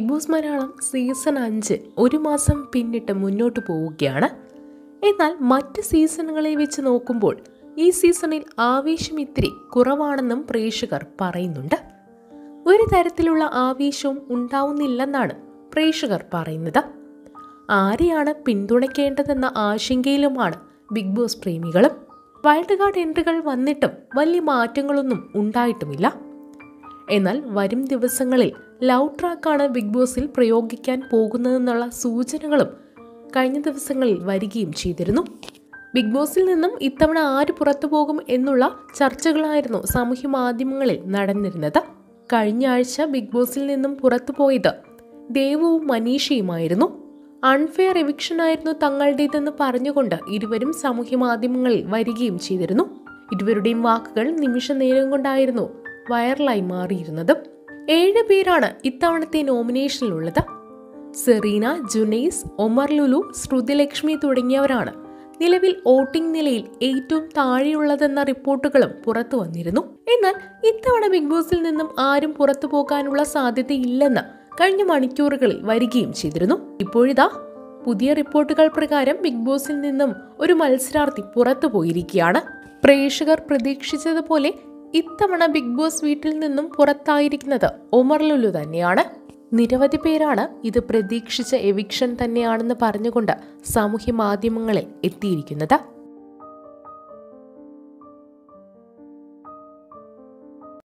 boss Malayalam season അഞ്ച് ഒരു മാസം പിന്നിട്ട് മുന്നോട്ട് പോവുകയാണ് എന്നാൽ മറ്റ് സീസണുകളെ വെച്ച് നോക്കുമ്പോൾ ഈ സീസണിൽ ആവേശം ഇത്തിരി കുറവാണെന്നും പ്രേക്ഷകർ പറയുന്നുണ്ട് ഒരു തരത്തിലുള്ള ആവേശവും ഉണ്ടാവുന്നില്ലെന്നാണ് പ്രേക്ഷകർ പറയുന്നത് ആരെയാണ് പിന്തുണയ്ക്കേണ്ടതെന്ന ആശങ്കയിലുമാണ് ബിഗ് ബോസ് പ്രേമികളും വൈൽഡ് കാർഡ് എൻട്രികൾ വന്നിട്ടും വലിയ മാറ്റങ്ങളൊന്നും ഉണ്ടായിട്ടുമില്ല എന്നാൽ വരും ദിവസങ്ങളിൽ ലവ് ട്രാക്കാണ് ബിഗ് ബോസിൽ പ്രയോഗിക്കാൻ പോകുന്നതെന്നുള്ള സൂചനകളും കഴിഞ്ഞ ദിവസങ്ങളിൽ വരികയും ചെയ്തിരുന്നു ബിഗ് ബോസിൽ നിന്നും ഇത്തവണ ആര് പുറത്തു പോകും എന്നുള്ള ചർച്ചകളായിരുന്നു സാമൂഹ്യ മാധ്യമങ്ങളിൽ നടന്നിരുന്നത് കഴിഞ്ഞ ആഴ്ച ബിഗ് ബോസിൽ നിന്നും പുറത്തു പോയത് ദേവുവും മനീഷയുമായിരുന്നു അൺഫെയർ എവിക്ഷൻ ആയിരുന്നു തങ്ങളുടേതെന്ന് പറഞ്ഞുകൊണ്ട് ഇരുവരും സാമൂഹ്യ മാധ്യമങ്ങളിൽ വരികയും ചെയ്തിരുന്നു ഇരുവരുടെയും വാക്കുകൾ നിമിഷ നേരം കൊണ്ടായിരുന്നു വൈറലായി മാറിയിരുന്നത് ഏഴ് പേരാണ് ഇത്തവണത്തെ നോമിനേഷനിലുള്ളത് സെറീന ജുനൈസ് ഒമർ ലുലു ശ്രുതിലക്ഷ്മി തുടങ്ങിയവരാണ് നിലവിൽ വോട്ടിംഗ് നിലയിൽ ഏറ്റവും താഴെയുള്ളതെന്ന റിപ്പോർട്ടുകളും പുറത്തു വന്നിരുന്നു എന്നാൽ ഇത്തവണ ബിഗ് ബോസിൽ നിന്നും ആരും പുറത്തു പോകാനുള്ള സാധ്യതയില്ലെന്ന് കഴിഞ്ഞ മണിക്കൂറുകളിൽ വരികയും ചെയ്തിരുന്നു ഇപ്പോഴിതാ പുതിയ റിപ്പോർട്ടുകൾ പ്രകാരം ബിഗ് ബോസിൽ നിന്നും ഒരു മത്സരാർത്ഥി പുറത്തു പോയിരിക്കുകയാണ് പ്രേക്ഷകർ പ്രതീക്ഷിച്ചതുപോലെ ഇത്തവണ ബിഗ് ബോസ് വീട്ടിൽ നിന്നും പുറത്തായിരിക്കുന്നത് ഒമർ ലുലു തന്നെയാണ് നിരവധി പേരാണ് ഇത് പ്രതീക്ഷിച്ച എവിക്ഷൻ തന്നെയാണെന്ന് പറഞ്ഞുകൊണ്ട് സാമൂഹ്യ മാധ്യമങ്ങളിൽ എത്തിയിരിക്കുന്നത്